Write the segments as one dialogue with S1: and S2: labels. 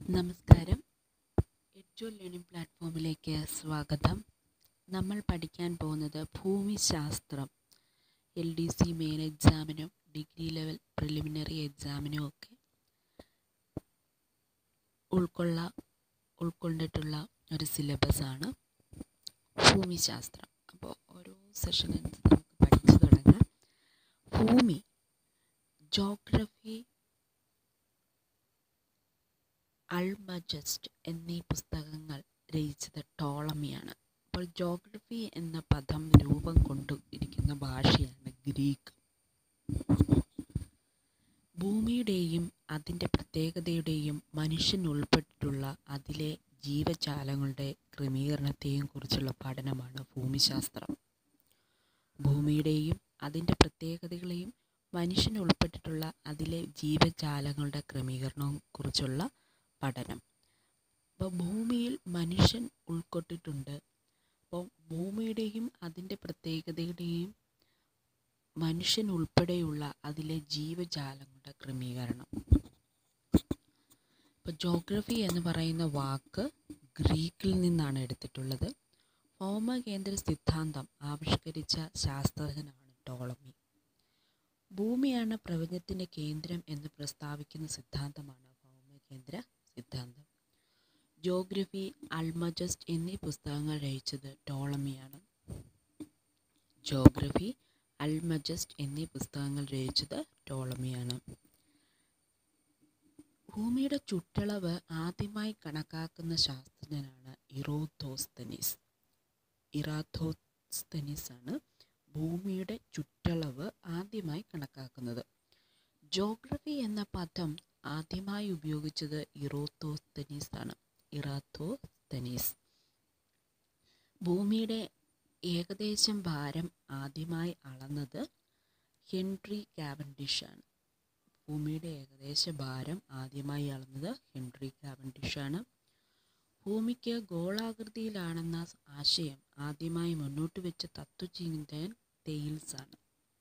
S1: നമസ്കാരം എഡ്ജു ലേണിംഗ് പ്ലാറ്റ്ഫോമിലേക്ക് സ്വാഗതം നമ്മൾ പഠിക്കാൻ പോകുന്നത് ഭൂമിശാസ്ത്രം എൽ ഡി സി മെയിൻ എക്സാമിനും ഡിഗ്രി ലെവൽ പ്രിലിമിനറി എക്സാമിനും ഒക്കെ ഉൾക്കൊള്ള ഉൾക്കൊണ്ടിട്ടുള്ള ഒരു സിലബസാണ് ഭൂമിശാസ്ത്രം അപ്പോൾ ഓരോ സെഷനിൽ നമുക്ക് പഠിച്ചു തുടങ്ങാം ഭൂമി ജോഗ്രഫി അൾമജസ്റ്റ് എന്നീ പുസ്തകങ്ങൾ രചിച്ചത് ടോളമിയാണ് അപ്പോൾ ജോഗ്രഫി എന്ന പദം രൂപം കൊണ്ടു ഇരിക്കുന്ന ഭാഷയാണ് ഗ്രീക്ക് ഭൂമിയുടെയും അതിൻ്റെ പ്രത്യേകതയുടെയും മനുഷ്യൻ ഉൾപ്പെട്ടിട്ടുള്ള അതിലെ ജീവജാലങ്ങളുടെ ക്രമീകരണത്തെയും കുറിച്ചുള്ള പഠനമാണ് ഭൂമിശാസ്ത്രം ഭൂമിയുടെയും അതിൻ്റെ പ്രത്യേകതകളെയും മനുഷ്യൻ ഉൾപ്പെട്ടിട്ടുള്ള അതിലെ ജീവജാലങ്ങളുടെ ക്രമീകരണവും കുറിച്ചുള്ള പഠനം അപ്പോൾ ഭൂമിയിൽ മനുഷ്യൻ ഉൾക്കൊണ്ടിട്ടുണ്ട് അപ്പോൾ ഭൂമിയുടെയും അതിൻ്റെ പ്രത്യേകതയുടെയും മനുഷ്യൻ ഉൾപ്പെടെയുള്ള അതിലെ ജീവജാലങ്ങളുടെ ക്രമീകരണം ഇപ്പോൾ ജോഗ്രഫി എന്ന് പറയുന്ന വാക്ക് ഗ്രീക്കിൽ നിന്നാണ് എടുത്തിട്ടുള്ളത് ഭൗമകേന്ദ്ര സിദ്ധാന്തം ആവിഷ്കരിച്ച ശാസ്ത്രജ്ഞനാണ് ടോളമി ഭൂമിയാണ് പ്രപഞ്ചത്തിൻ്റെ കേന്ദ്രം എന്ന് പ്രസ്താവിക്കുന്ന സിദ്ധാന്തമാണ് ഭൗമകേന്ദ്ര സിദ്ധാന്തം ജോഗ്രഫി അൾമജസ്റ്റ് എന്നീ പുസ്തകങ്ങൾ രചിച്ചത് ടോളമിയാണ് ജോഗ്രഫി അൾമജസ്റ്റ് എന്നീ പുസ്തകങ്ങൾ രചിച്ചത് ടോളമിയാണ് ഭൂമിയുടെ ചുറ്റളവ് ആദ്യമായി കണക്കാക്കുന്ന ശാസ്ത്രജ്ഞനാണ് ഇറോത്തോസ്തനിസ് ഇറാത്തോസ്തനിസ് ആണ് ഭൂമിയുടെ ചുറ്റളവ് ആദ്യമായി കണക്കാക്കുന്നത് ജോഗ്രഫി എന്ന പദം ആദ്യമായി ഉപയോഗിച്ചത് ഇറോത്തോസ്തനീസ് ആണ് ഇറാത്തോസ്തനീസ് ഭൂമിയുടെ ഏകദേശം ഭാരം ആദ്യമായി അളന്നത് ഹെൻറി കാവൻഡിഷ് ആണ് ഭൂമിയുടെ ഏകദേശ ഭാരം ആദ്യമായി അളന്നത് ഹെൻറി കാവൻഡിഷ് ആണ് ഭൂമിക്ക് ഗോളാകൃതിയിലാണെന്ന ആശയം ആദ്യമായി മുന്നോട്ട് വെച്ച തത്വചിന്തകൻ തെയിൽസ് ആണ്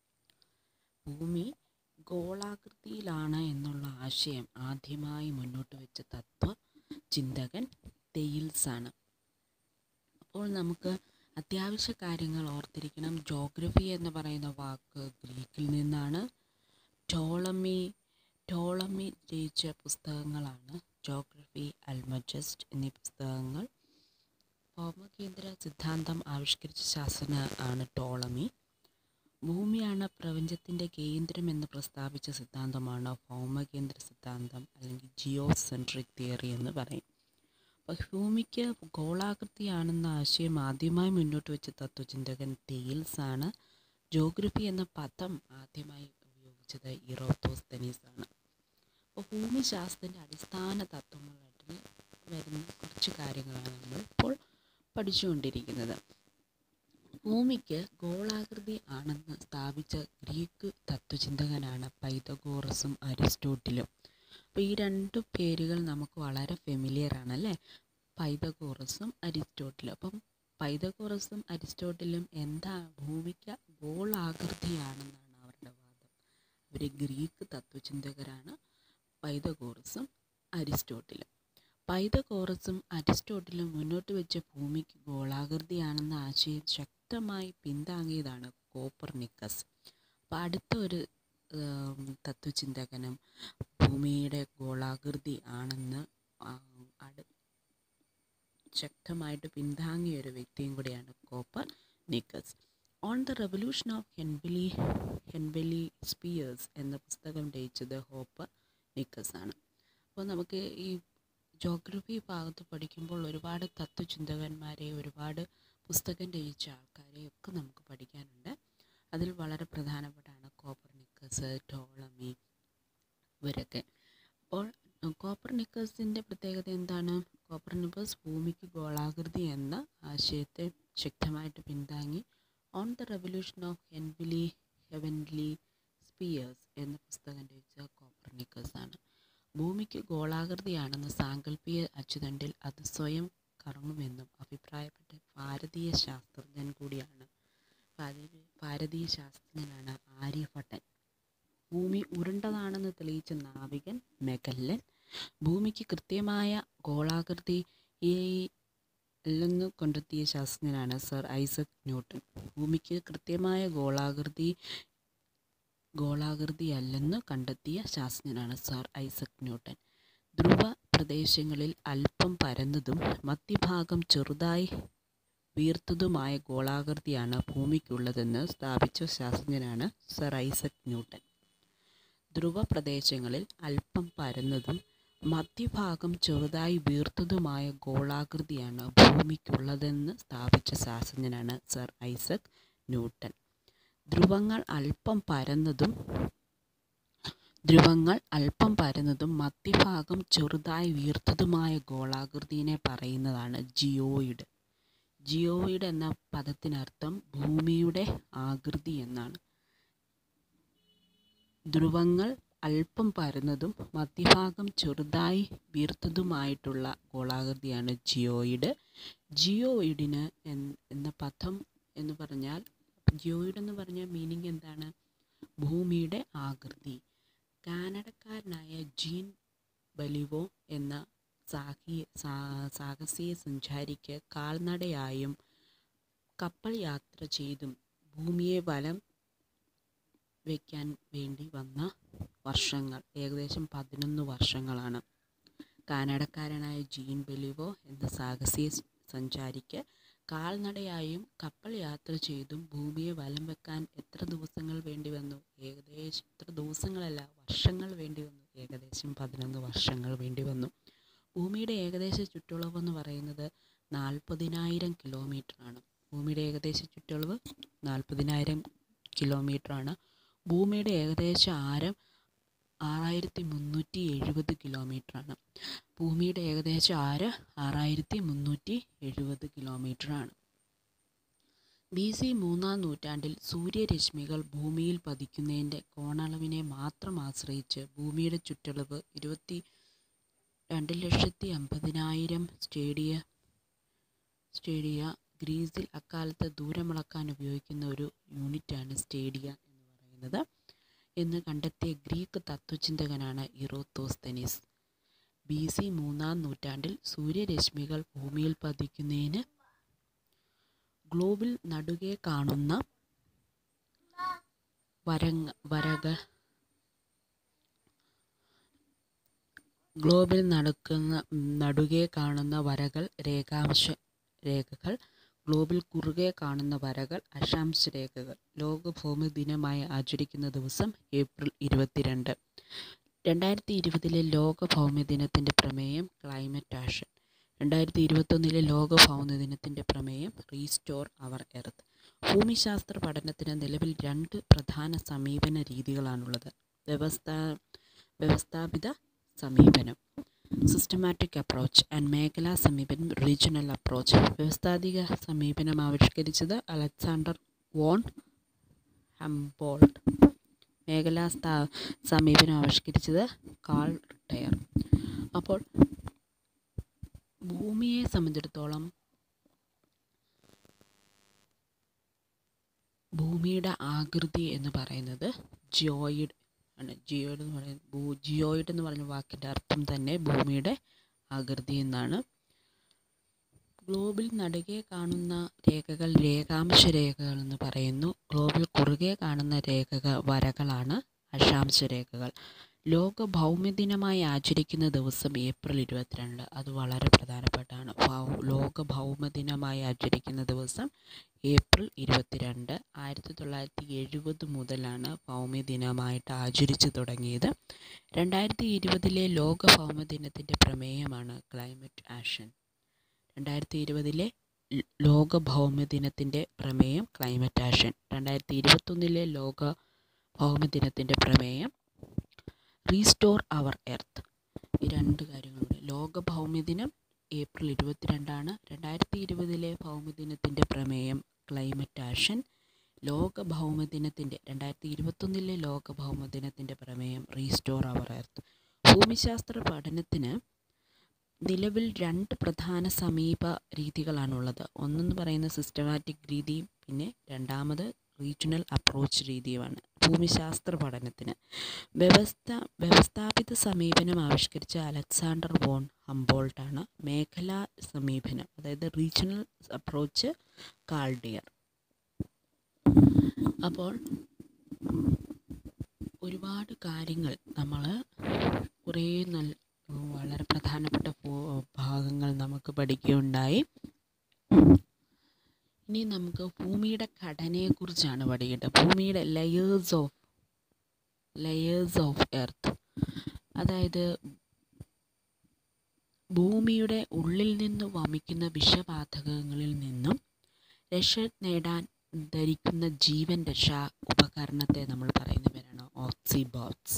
S1: ഭൂമി ഗോളാകൃതിയിലാണ് എന്നുള്ള ആശയം ആദ്യമായി മുന്നോട്ട് വെച്ച തത്വ ചിന്തകൻ തെയിൽസ് ആണ് അപ്പോൾ നമുക്ക് അത്യാവശ്യ കാര്യങ്ങൾ ഓർത്തിരിക്കണം ജോഗ്രഫി എന്ന് പറയുന്ന വാക്ക് ഗ്രീക്കിൽ നിന്നാണ് ടോളമി ടോളമി രചിച്ച പുസ്തകങ്ങളാണ് ജോഗ്രഫി അൽമജസ്റ്റ് എന്നീ പുസ്തകങ്ങൾ ഭൗമകേന്ദ്ര സിദ്ധാന്തം ആവിഷ്കരിച്ച ശാസ്ത്രജ്ഞ ആണ് ടോളമി ഭൂമിയാണ് പ്രപഞ്ചത്തിൻ്റെ കേന്ദ്രം എന്ന് പ്രസ്താവിച്ച സിദ്ധാന്തമാണ് ഭൗമകേന്ദ്ര സിദ്ധാന്തം അല്ലെങ്കിൽ ജിയോസെൻട്രിക് തിയറി എന്ന് പറയും അപ്പോൾ ഭൂമിക്ക് ഗോളാകൃതിയാണെന്ന ആശയം ആദ്യമായി മുന്നോട്ട് വെച്ച തത്വചിന്തകൻ തെയിൽസ് ആണ് ജോഗ്രഫി എന്ന പദം ആദ്യമായി ഉപയോഗിച്ചത് ഇറോത്തോസ്തനീസ് ആണ് അപ്പോൾ ഭൂമിശാസ്ത്രത്തിൻ്റെ അടിസ്ഥാന തത്വങ്ങളായിട്ട് വരുന്ന കുറച്ച് കാര്യങ്ങളാണ് നമ്മൾ ഇപ്പോൾ പഠിച്ചുകൊണ്ടിരിക്കുന്നത് ഭൂമിക്ക് ഗോളാകൃതി ആണെന്ന് സ്ഥാപിച്ച ഗ്രീക്ക് തത്വചിന്തകനാണ് പൈതഗോറസും അരിസ്റ്റോട്ടിലും അപ്പോൾ ഈ രണ്ട് പേരുകൾ നമുക്ക് വളരെ ഫെമിലിയർ ആണല്ലേ പൈതഗോറസും അരിസ്റ്റോട്ടിലും അപ്പം പൈതഗോറസും അരിസ്റ്റോട്ടിലും എന്താ ഭൂമിക്ക് ഗോളാകൃതിയാണെന്നാണ് അവരുടെ വാദം അവർ ഗ്രീക്ക് തത്വചിന്തകരാണ് പൈതഗോറസും അരിസ്റ്റോട്ടിലും പൈതഗോറസും അരിസ്റ്റോട്ടിലും മുന്നോട്ട് വെച്ച ഭൂമിക്ക് ഗോളാകൃതിയാണെന്ന ആശയം ശക്തമായി പിന്താങ്ങിയതാണ് കോപ്പർനിക്കസ് അപ്പോൾ അടുത്ത ഒരു തത്വചിന്തകനും ഭൂമിയുടെ ഗോളാകൃതി ആണെന്ന് അടു ശക്തമായിട്ട് പിന്താങ്ങിയ ഒരു വ്യക്തിയും കൂടിയാണ് Copernicus on the revolution of heavenly heavenly spheres എന്ന പുസ്തകം രചിച്ചത് ഹോപ്പർ നിക്കസ് ആണ് അപ്പോൾ നമുക്ക് ഈ ജോഗ്രഫി ഭാഗത്ത് പഠിക്കുമ്പോൾ ഒരുപാട് തത്വചിന്തകന്മാരെ ഒരുപാട് പുസ്തകം രചിച്ച ആൾക്കാരെ ഒക്കെ നമുക്ക് പഠിക്കാനുണ്ട് അതിൽ വളരെ പ്രധാനപ്പെട്ടാണ് കോപ്പർനിക്കസ് ടോളമി ഇവരൊക്കെ അപ്പോൾ കോപ്പർനിക്കസിൻ്റെ പ്രത്യേകത എന്താണ് കോപ്പർനിക്കസ് ഭൂമിക്ക് ഗോളാകൃതി എന്ന ആശയത്തെ ശക്തമായിട്ട് പിന്താങ്ങി on the revolution of heavenly heavenly spheres എന്ന പുസ്തകം രചിച്ച കോപ്പർനിക്കസ് ആണ് ഭൂമിക്ക് ഗോളാകൃതിയാണെന്ന സാങ്കല്പിക അച്ചുതണ്ടിൽ അത് സ്വയം കറങ്ങുമെന്നും അഭിപ്രായപ്പെട്ട ഭാരതീയ ശാസ്ത്രജ്ഞൻ കൂടിയാണ് ഭാരതീയ ശാസ്ത്രജ്ഞനാണ് ആര്യഭട്ടൻ ഭൂമി ഉരുണ്ടതാണെന്ന് തെളിയിച്ച നാവികൻ മെഗല്ലൻ ഭൂമിക്ക് കൃത്യമായ ഗോളാകൃതി അല്ലെന്ന് കണ്ടെത്തിയ ശാസ്ത്രജ്ഞനാണ് സർ ഐസക് ന്യൂട്ടൺ ഭൂമിക്ക് കൃത്യമായ ഗോളാകൃതി ഗോളാകൃതി അല്ലെന്ന് കണ്ടെത്തിയ ശാസ്ത്രജ്ഞനാണ് സർ ഐസക് ന്യൂട്ടൺ ധ്രുവ പ്രദേശങ്ങളിൽ അല്പം പരന്നതും മധ്യഭാഗം ചെറുതായി വീർത്തതുമായ ഗോളാകൃതിയാണ് ഭൂമിക്കുള്ളതെന്ന് സ്ഥാപിച്ച ശാസ്ത്രജ്ഞനാണ് സർ ഐസക് ന്യൂട്ടൺ ധ്രുവ പ്രദേശങ്ങളിൽ അല്പം പരന്നതും മധ്യഭാഗം ചെറുതായി വീർത്തതുമായ ഗോളാകൃതിയാണ് ഭൂമിക്കുള്ളതെന്ന് സ്ഥാപിച്ച ശാസ്ത്രജ്ഞനാണ് സർ ഐസക് ന്യൂട്ടൺ ധ്രുവങ്ങൾ അല്പം പരന്നതും ധ്രുവങ്ങൾ അല്പം പരന്നതും മധ്യഭാഗം ചെറുതായി വീർത്തതുമായ ഗോളാകൃതിയെ പറയുന്നതാണ് ജിയോയിഡ് ജിയോയിഡ് എന്ന പദത്തിനർത്ഥം ഭൂമിയുടെ ആകൃതി എന്നാണ് ധ്രുവങ്ങൾ അല്പം പരന്നതും മധ്യഭാഗം ചെറുതായി വീർത്തതുമായിട്ടുള്ള ഗോളാകൃതിയാണ് ജിയോയിഡ് ജിയോയിഡിന് എന്ന പദം എന്ന് പറഞ്ഞാൽ ജിയോയിഡ് എന്ന് പറഞ്ഞ മീനിങ് എന്താണ് ഭൂമിയുടെ ആകൃതി കാനഡക്കാരനായ ജീൻ ബലിവോ എന്ന സാഹി സാഹസിക സഞ്ചാരിക്ക് കാൽനടയായും കപ്പൽ യാത്ര ചെയ്തും ഭൂമിയെ വലം വയ്ക്കാൻ വേണ്ടി വന്ന വർഷങ്ങൾ ഏകദേശം പതിനൊന്ന് വർഷങ്ങളാണ് കാനഡക്കാരനായ ജീൻ ബെലിവോ എന്ന സാഹസിക സഞ്ചാരിക്ക് കാൽനടയായും കപ്പൽ യാത്ര ചെയ്തും ഭൂമിയെ വലം വെക്കാൻ എത്ര ദിവസങ്ങൾ വേണ്ടി വന്നു ഏകദേശം എത്ര ദിവസങ്ങളല്ല വർഷങ്ങൾ വേണ്ടി വന്നു ഏകദേശം പതിനൊന്ന് വർഷങ്ങൾ വേണ്ടി വന്നു ഭൂമിയുടെ ഏകദേശ ചുറ്റളവ് എന്ന് പറയുന്നത് നാൽപ്പതിനായിരം കിലോമീറ്ററാണ് ഭൂമിയുടെ ഏകദേശ ചുറ്റളവ് നാൽപ്പതിനായിരം കിലോമീറ്ററാണ് ഭൂമിയുടെ ഏകദേശ ആരം ആറായിരത്തി മുന്നൂറ്റി എഴുപത് കിലോമീറ്ററാണ് ഭൂമിയുടെ ഏകദേശ ആരം ആറായിരത്തി മുന്നൂറ്റി എഴുപത് കിലോമീറ്ററാണ് ബി സി മൂന്നാം നൂറ്റാണ്ടിൽ സൂര്യരശ്മികൾ ഭൂമിയിൽ പതിക്കുന്നതിൻ്റെ കോണളവിനെ മാത്രം ആശ്രയിച്ച് ഭൂമിയുടെ ചുറ്റളവ് ഇരുപത്തി രണ്ട് ലക്ഷത്തി അമ്പതിനായിരം സ്റ്റേഡിയ സ്റ്റേഡിയ ഗ്രീസിൽ അക്കാലത്ത് ദൂരമളക്കാൻ ഉപയോഗിക്കുന്ന ഒരു യൂണിറ്റാണ് സ്റ്റേഡിയ എന്ന് പറയുന്നത് എന്ന് കണ്ടെത്തിയ ഗ്രീക്ക് തത്വചിന്തകനാണ് ഇറോത്തോസ്തനിസ് ബി സി മൂന്നാം നൂറ്റാണ്ടിൽ സൂര്യരശ്മികൾ ഭൂമിയിൽ പതിക്കുന്നതിന് ഗ്ലോബിൽ നടുകെ കാണുന്ന വരങ്ങ വരകൾ ഗ്ലോബിൽ നടക്കുന്ന നടുകെ കാണുന്ന വരകൾ രേഖാംശ രേഖകൾ ഗ്ലോബിൽ കുറുകെ കാണുന്ന വരകൾ അക്ഷാംശ രേഖകൾ ലോക ഭൂമി ദിനമായി ആചരിക്കുന്ന ദിവസം ഏപ്രിൽ ഇരുപത്തിരണ്ട് രണ്ടായിരത്തി ഇരുപതിലെ ലോക ഭൗമ ദിനത്തിൻ്റെ പ്രമേയം ക്ലൈമറ്റ് ആക്ഷൻ രണ്ടായിരത്തി ഇരുപത്തൊന്നിലെ ലോക ഭൗമ ദിനത്തിൻ്റെ പ്രമേയം റീസ്റ്റോർ അവർ എർത്ത് ഭൂമിശാസ്ത്ര പഠനത്തിന് നിലവിൽ രണ്ട് പ്രധാന സമീപന രീതികളാണുള്ളത് വ്യവസ്ഥാ വ്യവസ്ഥാപിത സമീപനം സിസ്റ്റമാറ്റിക് അപ്രോച്ച് ആൻഡ് മേഖലാ സമീപനം റീജിയണൽ അപ്രോച്ച് വ്യവസ്ഥാധിക സമീപനം ആവിഷ്കരിച്ചത് അലക്സാണ്ടർ വോൺ ഹംബോൾട്ട് മേഖലാ സ്ഥാ സമീപനം ആവിഷ്കരിച്ചത് കാൾ റിട്ടയർ അപ്പോൾ ഭൂമിയെ സംബന്ധിച്ചിടത്തോളം ഭൂമിയുടെ ആകൃതി എന്ന് പറയുന്നത് ജിയോയിഡ് ആണ് ജിയോയിഡ് എന്ന് പറയുന്നത് ഭൂ ജിയോയിഡ് എന്ന് പറഞ്ഞ വാക്കിൻ്റെ അർത്ഥം തന്നെ ഭൂമിയുടെ ആകൃതി എന്നാണ് ഗ്ലോബിൽ നടുകെ കാണുന്ന രേഖകൾ രേഖാംശ രേഖകൾ എന്ന് പറയുന്നു ഗ്ലോബിൽ കുറുകെ കാണുന്ന രേഖകൾ വരകളാണ് അക്ഷാംശ രേഖകൾ ലോക ഭൗമദിനമായി ആചരിക്കുന്ന ദിവസം ഏപ്രിൽ ഇരുപത്തിരണ്ട് അത് വളരെ പ്രധാനപ്പെട്ടാണ് ലോക ഭൗമദിനമായി ആചരിക്കുന്ന ദിവസം ഏപ്രിൽ ഇരുപത്തിരണ്ട് ആയിരത്തി തൊള്ളായിരത്തി എഴുപത് മുതലാണ് ഭൗമദിനമായിട്ട് ആചരിച്ചു തുടങ്ങിയത് രണ്ടായിരത്തി ഇരുപതിലെ ലോക ഭൗമദിനത്തിൻ്റെ പ്രമേയമാണ് ക്ലൈമറ്റ് ആക്ഷൻ രണ്ടായിരത്തി ഇരുപതിലെ ലോക ഭൗമദിനത്തിൻ്റെ പ്രമേയം ക്ലൈമറ്റ് ആക്ഷൻ രണ്ടായിരത്തി ഇരുപത്തൊന്നിലെ ലോക ഭൗമദിനത്തിൻ്റെ പ്രമേയം റീസ്റ്റോർ അവർ എർത്ത് ഈ രണ്ട് കാര്യങ്ങളുണ്ട് ലോക ഭൗമദിനം ഏപ്രിൽ ഇരുപത്തിരണ്ടാണ് രണ്ടായിരത്തി ഇരുപതിലെ ഭൗമദിനത്തിൻ്റെ പ്രമേയം ക്ലൈമറ്റ് ആക്ഷൻ ലോക ഭൗമദിനത്തിൻ്റെ രണ്ടായിരത്തി ഇരുപത്തൊന്നിലെ ലോക ഭൗമദിനത്തിൻ്റെ പ്രമേയം റീസ്റ്റോർ അവർ എർത്ത് ഭൂമിശാസ്ത്ര പഠനത്തിന് നിലവിൽ രണ്ട് പ്രധാന സമീപ രീതികളാണുള്ളത് ഒന്നെന്ന് പറയുന്ന സിസ്റ്റമാറ്റിക് രീതി പിന്നെ രണ്ടാമത് റീജിയണൽ അപ്രോച്ച് രീതിയുമാണ് ഭൂമിശാസ്ത്ര പഠനത്തിന് വ്യവസ്ഥ വ്യവസ്ഥാപിത സമീപനം ആവിഷ്കരിച്ച അലക്സാണ്ടർ വോൺ ഹംബോൾട്ടാണ് മേഖലാ സമീപനം അതായത് റീജിയണൽ അപ്രോച്ച് കാൾഡിയർ അപ്പോൾ ഒരുപാട് കാര്യങ്ങൾ നമ്മൾ കുറേ നല്ല വളരെ പ്രധാനപ്പെട്ട ഭാഗങ്ങൾ നമുക്ക് പഠിക്കുകയുണ്ടായി ഇനി നമുക്ക് ഭൂമിയുടെ ഘടനയെക്കുറിച്ചാണ് പഠിക്കേണ്ടത് ഭൂമിയുടെ layers of layers of earth അതായത് ഭൂമിയുടെ ഉള്ളിൽ നിന്ന് വമിക്കുന്ന വിഷവാതകങ്ങളിൽ നിന്നും രക്ഷ നേടാൻ ധരിക്കുന്ന ജീവൻ രക്ഷാ ഉപകരണത്തെ നമ്മൾ പറയുന്ന പേരാണ് ഓക്സിബോട്സ്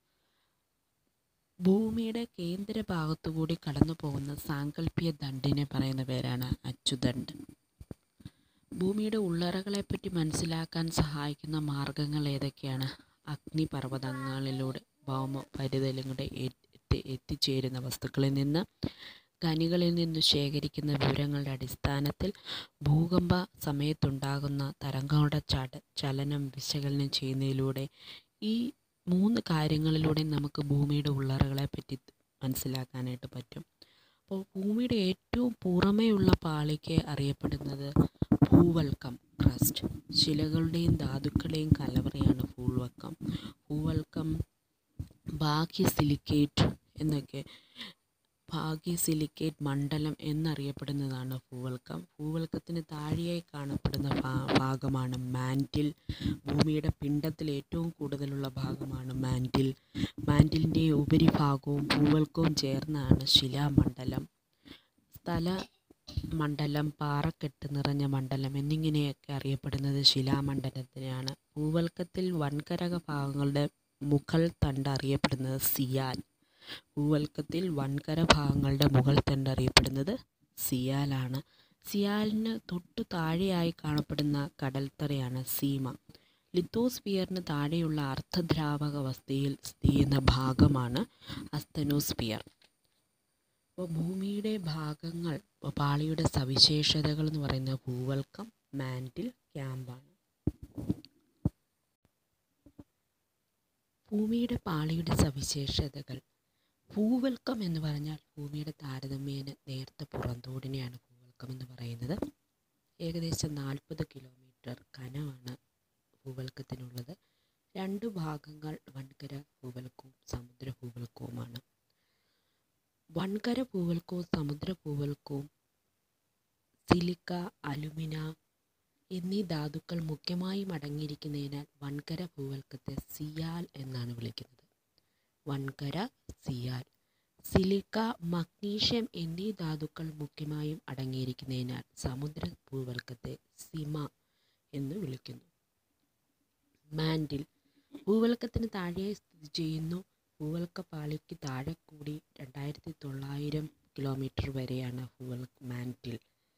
S1: ഭൂമിയുടെ കേന്ദ്ര ഭാഗത്തുകൂടി കടന്നു പോകുന്ന സാങ്കല്പിക ദണ്ടിനെ പറയുന്ന പേരാണ് അച്ചുദണ്ട് ഭൂമിയുടെ ഉള്ളറകളെപ്പറ്റി മനസ്സിലാക്കാൻ സഹായിക്കുന്ന മാർഗങ്ങൾ ഏതൊക്കെയാണ് അഗ്നിപർവ്വതങ്ങളിലൂടെ ഭൗമ പരിതലങ്ങളുടെ എത്തി എത്തിച്ചേരുന്ന വസ്തുക്കളിൽ നിന്ന് ഖനികളിൽ നിന്ന് ശേഖരിക്കുന്ന വിവരങ്ങളുടെ അടിസ്ഥാനത്തിൽ ഭൂകമ്പ സമയത്തുണ്ടാകുന്ന തരംഗങ്ങളുടെ ചട ചലനം വിശകലനം ചെയ്യുന്നതിലൂടെ ഈ മൂന്ന് കാര്യങ്ങളിലൂടെ നമുക്ക് ഭൂമിയുടെ ഉള്ളറകളെ പറ്റി മനസ്സിലാക്കാനായിട്ട് പറ്റും അപ്പോൾ ഭൂമിയുടെ ഏറ്റവും പുറമേയുള്ള പാളിക്ക് അറിയപ്പെടുന്നത് ഭൂവൽക്കം ക്രസ്റ്റ് ശിലകളുടെയും ധാതുക്കളുടെയും കലവറയാണ് ഭൂവൽക്കം ഭൂവൽക്കം ബാഹ്യ സിലിക്കേറ്റ് എന്നൊക്കെ ഭാഗ്യ സിലിക്കേറ്റ് മണ്ഡലം എന്നറിയപ്പെടുന്നതാണ് ഭൂവൽക്കം ഭൂവൽക്കത്തിന് താഴെയായി കാണപ്പെടുന്ന ഭാഗമാണ് മാൻറ്റിൽ ഭൂമിയുടെ പിണ്ടത്തിൽ ഏറ്റവും കൂടുതലുള്ള ഭാഗമാണ് മാൻറ്റിൽ മാൻറ്റിലിൻ്റെ ഉപരിഭാഗവും ഭൂവൽക്കവും ചേർന്നാണ് ശിലാമണ്ഡലം സ്ഥല മണ്ഡലം പാറക്കെട്ട് നിറഞ്ഞ മണ്ഡലം എന്നിങ്ങനെയൊക്കെ അറിയപ്പെടുന്നത് ശിലാമണ്ഡലത്തിനെയാണ് ഭൂവൽക്കത്തിൽ വൻകരക ഭാഗങ്ങളുടെ മുകൾ തണ്ട് അറിയപ്പെടുന്നത് സിയാൽ ഭൂവൽക്കത്തിൽ വൻകര ഭാഗങ്ങളുടെ മുകൾ തണ്ട് അറിയപ്പെടുന്നത് സിയാലാണ് സിയാലിന് തൊട്ടു താഴെയായി കാണപ്പെടുന്ന കടൽത്തറയാണ് സീമ ലിത്തോസ്ഫിയറിന് താഴെയുള്ള അർദ്ധദ്രാവക അവസ്ഥയിൽ സ്ഥിതി ചെയ്യുന്ന ഭാഗമാണ് അസ്തനോസ്ഫിയർ അപ്പോൾ ഭൂമിയുടെ ഭാഗങ്ങൾ പാളിയുടെ സവിശേഷതകൾ എന്ന് പറയുന്നത് ഭൂവൽക്കം മാൻറ്റിൽ ക്യാമ്പാണ് ഭൂമിയുടെ പാളിയുടെ സവിശേഷതകൾ ഭൂവൽക്കം എന്ന് പറഞ്ഞാൽ ഭൂമിയുടെ താരതമ്യേന നേർത്ത പുറന്തോടിനെയാണ് ഭൂവൽക്കം എന്ന് പറയുന്നത് ഏകദേശം നാൽപ്പത് കിലോമീറ്റർ കനമാണ് ഭൂവൽക്കത്തിനുള്ളത് രണ്ട് ഭാഗങ്ങൾ വൻകര ഭൂവൽക്കവും സമുദ്ര ഭൂവൽക്കവുമാണ് വൻകര ഭൂവൽക്കവും സമുദ്ര ഭൂവൽക്കവും സിലിക്ക അലുമിന എന്നീ ധാതുക്കൾ മുഖ്യമായും അടങ്ങിയിരിക്കുന്നതിനാൽ വൻകര ഭൂവൽക്കത്തെ സിയാൽ എന്നാണ് വിളിക്കുന്നത് വൻകര സിയാൽ സിലിക്ക മഗ്നീഷ്യം എന്നീ ധാതുക്കൾ മുഖ്യമായും അടങ്ങിയിരിക്കുന്നതിനാൽ സമുദ്ര ഭൂവൽക്കത്തെ സിമ എന്ന് വിളിക്കുന്നു മാൻഡിൽ ഭൂവൽക്കത്തിന് താഴെയായി സ്ഥിതി ചെയ്യുന്നു ഭൂവൽക്ക പാളിക്ക് താഴെ കൂടി രണ്ടായിരത്തി തൊള്ളായിരം കിലോമീറ്റർ വരെയാണ് ഭൂവൽ മാൻറ്റിൽ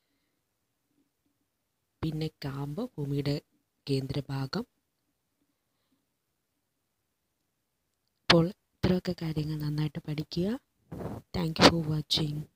S1: പിന്നെ കാമ്പ് ഭൂമിയുടെ കേന്ദ്രഭാഗം അപ്പോൾ ഇത്രയൊക്കെ കാര്യങ്ങൾ നന്നായിട്ട് പഠിക്കുക താങ്ക് യു ഫോർ വാച്ചിങ്